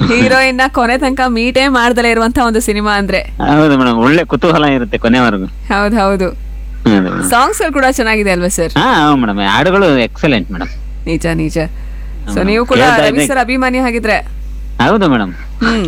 Heroine ನ ಕೊನೆ ತನಕ ಮೀಟೇ ಮಾಡ್ದಲೇ ಇರುವಂತ ಒಂದು ಸಿನಿಮಾ ಅಂದ್ರೆ ಹೌದು ಮೇಡಮ್ ಒಳ್ಳೆ ಕುತೂಹಲ ಇರುತ್ತೆ ಕೊನೆವರೆಗೂ ಹೌದು ಹೌದು ಹೌದು ಮೇಡಮ್ ಸಾಂಗ್ಸ್ ಕೂಡ ಚೆನ್ನಾಗಿದೆ ಅಲ್ವಾ ಸರ್ ಹಾ ಹೌದು ಮೇಡಮ್ ಹಾಡುಗಳು ಎಕ್ಸಲೆಂಟ್ ಮೇಡಮ್ ನಿಜ ನಿಜ ಸೊ ನೀವು ಕೂಡ ಕೇಳ್ತಾ ರವಿ ಇದ್ದೆ. ಸರ್ ಅಭಿಮಾನಿ ಆಗಿದ್ರೆ ಹೌದು madam hmm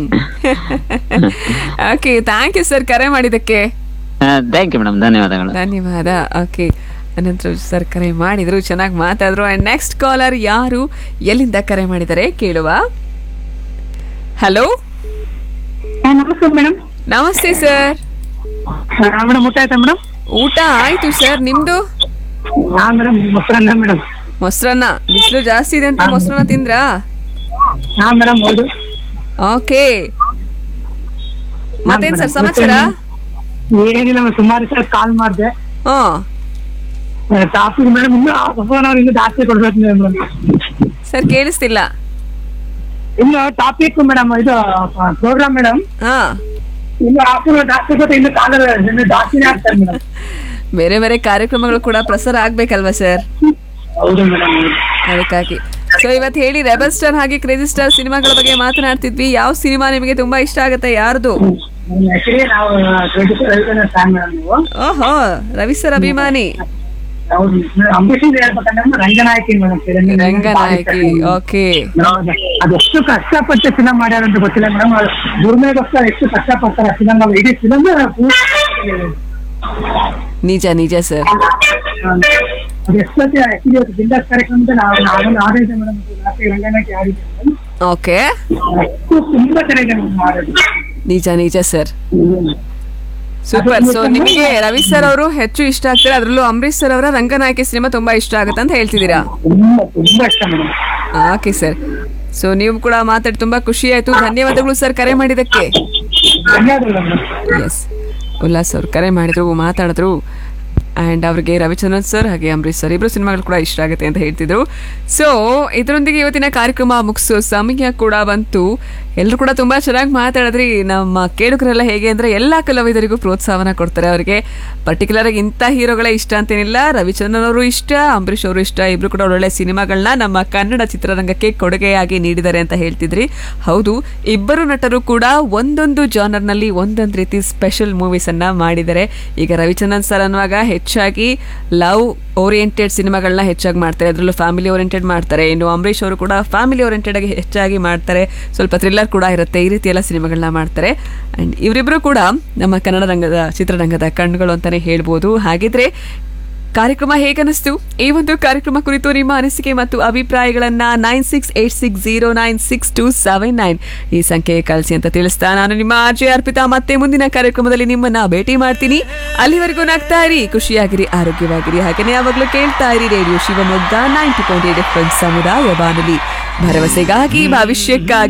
okay thank you sir ಕರೆ ಮಾಡಿದ್ದಕ್ಕೆ ಥ್ಯಾಂಕ್ ಯು ಮೇಡಮ್ ಧನ್ಯವಾದಗಳು ಧನ್ಯವಾದ ಓಕೆ ಅನಂತರ ಸರ್ ಕರೆ ಮಾಡಿದ್ರು ಚೆನ್ನಾಗಿ ಮಾತಾಡಿದ್ರು ಅಂಡ್ ನೆಕ್ಸ್ಟ್ ಕಾಲರ್ ಯಾರು ಎಲ್ಲಿಂದ ಕರೆ ಮಾಡಿದ್ದಾರೆ ಕೇಳುವ ಹಲೋ ನಮಸ್ತೆ ಮೇಡಮ್ ನಮಸ್ತೆ ಸರ್ ಮೇಡಮ್ ಊಟ ಆಯ್ತಾ ಮೇಡಮ್ ಊಟ ಆಯ್ತು ಸರ್ ನಿಮ್ದು ಹಾ ಮೇಡಮ್ ಮೊಸರನ್ನ ಮೇಡಮ್ ಮೊಸರನ್ನ ಬಿಸಿಲು ಜಾಸ್ತಿ ಇದೆ ಅಂತ ಮೊಸರನ್ನ ತಿಂದ್ರಾ ಹಾ ಮೇಡಮ್ ಹೌದು ಓಕೆ ಮತ್ತೇನ್ ಸರ್ madam. ಸಮಾಚಾರ ಏನಿಲ್ಲ ಮೇಡಮ್ ಸುಮಾರು ಸಲ ಕಾಲ್ ಮಾಡಿದೆ ಹಾ ಟಾಪಿಕ್ ಮೇಡಮ್ ಇನ್ನು ಫೋನ್ ಅವ್ರು ಇನ್ನು ಜಾಸ್ತಿ ಕೊಡ್ಬೇಕು ಮೇಡಮ್ ಸರ್ ಕೇಳಿಸ್ತಿಲ್ಲ ಇನ್ನು ಟಾಪಿಕ್ ಮೇಡಮ್ ಇದು ಪ್ರೋಗ್ರಾಮ್ ಮೇಡಮ್ ಹಾ ಇನ್ನು ಹಾಫ್ ಜಾಸ್ತಿ ಕೊಟ್ಟು ಇನ್ನು ಕಾಲ ಇನ್ನು ಜಾಸ್ತಿನೇ ಆಗ್ತಾರೆ ಮೇಡಮ್ ಬೇರೆ ಬೇರೆ ಕಾರ್ಯಕ್ರಮಗಳು ಕೂಡ ಪ್ರಸಾರ ಆಗ್ಬೇಕಲ್ವಾ ಸರ್ ಹೌದು ಮೇಡಮ್ ಅದಕ್ಕಾಗಿ ಸೊ ಇವತ್ತು ಹೇಳಿ ರೆಬಲ್ ಸ್ಟಾರ್ ಹಾಗೆ ಕ್ರೇಜಿ ಸ್ಟಾರ್ ಸಿನಿಮಾಗಳ ಬಗ್ಗೆ ಮಾತನಾಡ್ತಿದ್ವಿ ಯಾವ ಸಿನಿಮಾ ನಿಮಗೆ ತುಂಬಾ ಇಷ್ಟ ಆಗುತ್ತೆ ಯಾರ್ದು ಆಕ್ಚುಲಿ ನಾವು ಟ್ವೆಂಟಿ ಫೈವ್ ಫ್ಯಾನ್ ಮೇಡಮ್ ನೀವು ಓಹೋ ರವಿ ಸರ್ ಅಭಿಮಾನಿ ಹೌದು ಅಂಬರೀಷ್ ಹೇಳ್ಬೇಕಂದ್ರೆ ರಂಗನಾಯಕಿ ಮೇಡಮ್ ರಂಗನಾಯಕಿ ಓಕೆ ಹೌದು. ಅದೆಷ್ಟು ಕಷ್ಟಪಟ್ಟು ಫಿಲಂ ಮಾಡ್ಯಾರ ಅಂತ ಗೊತ್ತಿಲ್ಲ ಮೇಡಮ್ ದುರ್ಮೆಗೋಸ್ಕರ ಎಷ್ಟು ಕಷ್ಟಪಡ್ತಾರೆ ಫಿಲಂ ಇಡೀ ಫಿಲಂ ನಿಜ ನಿಜ ಸರ್ ಅದು ಎಷ್ಟೊತ್ತಿ ಆಕ್ಚುಲಿ ಇವತ್ತು ಬಿಂದಾಸ್ ಕಾರ್ಯಕ್ರಮದ ನಾವು ನಾವೊಂದು ಆಡಿದ್ದೆ ಮೇಡಮ್ ರಾತ್ರಿ ರಂಗನಾಯಕಿ ಆಡಿದ್ದೆ madam. ಓಕೆ ಅಷ್ಟು ತುಂಬಾ ಚೆನ್ನಾಗಿದೆ ಮೇಡಮ್ ಆಡೋದು ನಿಜ ನಿಜ ಸರ್ ಸೂಪರ್ ಸೊ ನಿಮಗೆ ರವಿ ಸರ್ ಅವರು ಹೆಚ್ಚು ಇಷ್ಟ ಆಗ್ತಾರೆ ಅದರಲ್ಲೂ ಅಂಬರೀಶ್ ಸರ್ ಅವರ ರಂಗನಾಯಕಿ ಸಿನಿಮಾ ತುಂಬಾ ಇಷ್ಟ ಆಗುತ್ತೆ ಅಂತ ಹೇಳ್ತಿದ್ದೀರಾ ತುಂಬಾ ತುಂಬಾ ಇಷ್ಟ ಮೇಡಮ್ ಓಕೆ ಸರ್ ಸೊ ನೀವು ಕೂಡ ಮಾತಾಡಿ ತುಂಬಾ ಖುಷಿ ಆಯ್ತು ಧನ್ಯವಾದಗಳು ಸರ್ ಕರೆ ಮಾಡಿದ್ದಕ್ಕೆ ಧನ್ಯವಾದಗಳು ಮೇಡಮ್ ಎಸ್ ಉಲ್ಲಾಸ್ ಅವ್ರು ಕರೆ ಮಾಡಿದ್ರು ಮಾತಾಡಿದ್ರು ಆ್ಯಂಡ್ ಅವ್ರಿಗೆ ರವಿಚಂದ್ರನ್ ಸರ್ ಹಾಗೆ ಅಂಬರೀಶ್ ಸರ್ ಇಬ್ಬರು ಸಿನಿಮಾಗಳು ಕೂಡ ಇಷ್ಟ ಆಗುತ್ತೆ ಅಂತ ಹೇಳ್ತಿದ್ರು ಸೊ ಇದರೊಂದಿಗೆ ಇವತ್ತಿನ ಕಾರ್ಯಕ್ರಮ ಮುಗಿಸೋ ಸಮಯ ಕೂಡ ಬಂತು ಎಲ್ಲರೂ ಕೂಡ ತುಂಬ ಚೆನ್ನಾಗಿ ಮಾತಾಡಿದ್ರಿ ನಮ್ಮ ಕೇಳುಗರೆಲ್ಲ ಹೇಗೆ ಅಂದರೆ ಎಲ್ಲ ಕಲಾವಿದರಿಗೂ ಪ್ರೋತ್ಸಾಹನ ಕೊಡ್ತಾರೆ ಅವರಿಗೆ ಪರ್ಟಿಕ್ಯುಲರ್ ಆಗಿ ಇಂಥ ಹೀರೋಗಳೇ ಇಷ್ಟ ಅಂತೇನಿಲ್ಲ ರವಿಚಂದ್ರನ್ ಅವರು ಇಷ್ಟ ಅಂಬರೀಶ್ ಅವರು ಇಷ್ಟ ಇಬ್ರು ಕೂಡ ಒಳ್ಳೊಳ್ಳೆ ಸಿನಿಮಾಗಳನ್ನ ನಮ್ಮ ಕನ್ನಡ ಚಿತ್ರರಂಗಕ್ಕೆ ಕೊಡುಗೆಯಾಗಿ ನೀಡಿದ್ದಾರೆ ಅಂತ ಹೇಳ್ತಿದ್ರಿ ಹೌದು ಇಬ್ಬರು ನಟರು ಕೂಡ ಒಂದೊಂದು ಜಾನರ್ನಲ್ಲಿ ಒಂದೊಂದು ರೀತಿ ಸ್ಪೆಷಲ್ ಮೂವೀಸ್ ಅನ್ನ ಮಾಡಿದ್ದಾರೆ ಈಗ ರವಿಚಂದ್ರನ್ ಸರ್ ಅನ್ನುವಾಗ ಹೆಚ್ಚಾಗಿ ಲವ್ ಓರಿಯೆಂಟೆಡ್ ಸಿನಿಮಾಗಳನ್ನ ಹೆಚ್ಚಾಗಿ ಮಾಡ್ತಾರೆ ಅದರಲ್ಲೂ ಫ್ಯಾಮಿಲಿ ಓರಿಯೆಂಟೆಡ್ ಮಾಡ್ತಾರೆ ಇನ್ನು ಅಂಬರೀಶ್ ಅವರು ಕೂಡ ಫ್ಯಾಮಿಲಿ ಓರಿಯೆಂಟೆಡ್ ಆಗಿ ಹೆಚ್ಚಾಗಿ ಮಾಡ್ತಾರೆ ಸ್ವಲ್ಪ ಥ್ರಿಲ್ಲರ್ ಕೂಡ ಇರುತ್ತೆ ಈ ರೀತಿ ಎಲ್ಲ ಸಿನಿಮಾಗಳನ್ನ ಮಾಡ್ತಾರೆ ಅಂಡ್ ಇವರಿಬ್ರು ಕೂಡ ನಮ್ಮ ಕನ್ನಡ ರಂಗದ ಚಿತ್ರರಂಗದ ಕಣ್ಣುಗಳು ಅಂತಾನೆ ಹೇಳ್ಬೋದು ಹಾಗಿದ್ರೆ ಕಾರ್ಯಕ್ರಮ ಹೇಗನಿಸ್ತು ಈ ಒಂದು ಕಾರ್ಯಕ್ರಮ ಕುರಿತು ನಿಮ್ಮ ಅನಿಸಿಕೆ ಮತ್ತು ಅಭಿಪ್ರಾಯಗಳನ್ನ nine six eight six zero nine six two seven nine ಈ ಸಂಖ್ಯೆಗೆ ಕಳಿಸಿ ಅಂತ ತಿಳಿಸ್ತಾ ನಾನು ನಿಮ್ಮ ಆರ್ಜೆ ಅರ್ಪಿತಾ ಮತ್ತೆ ಮುಂದಿನ ಕಾರ್ಯಕ್ರಮದಲ್ಲಿ ನಿಮ್ಮನ್ನ ಭೇಟಿ ಮಾಡ್ತೀನಿ ಅಲ್ಲಿವರೆಗೂ ನಗ್ತಾ ಇರಿ ಖುಷಿಯಾಗಿರಿ ಆರೋಗ್ಯವಾಗಿರಿ ಹಾಗೆಯೇ ಯಾವಾಗಲೂ ಕೇಳ್ತಾ ಇರಿ radio Shivamogga ninety point eight F ಸಮುದಾಯ ಬಾನುಲಿ ಭರವಸೆಗಾಗಿ ಭವಿಷ್ಯಕ್ಕಾಗಿ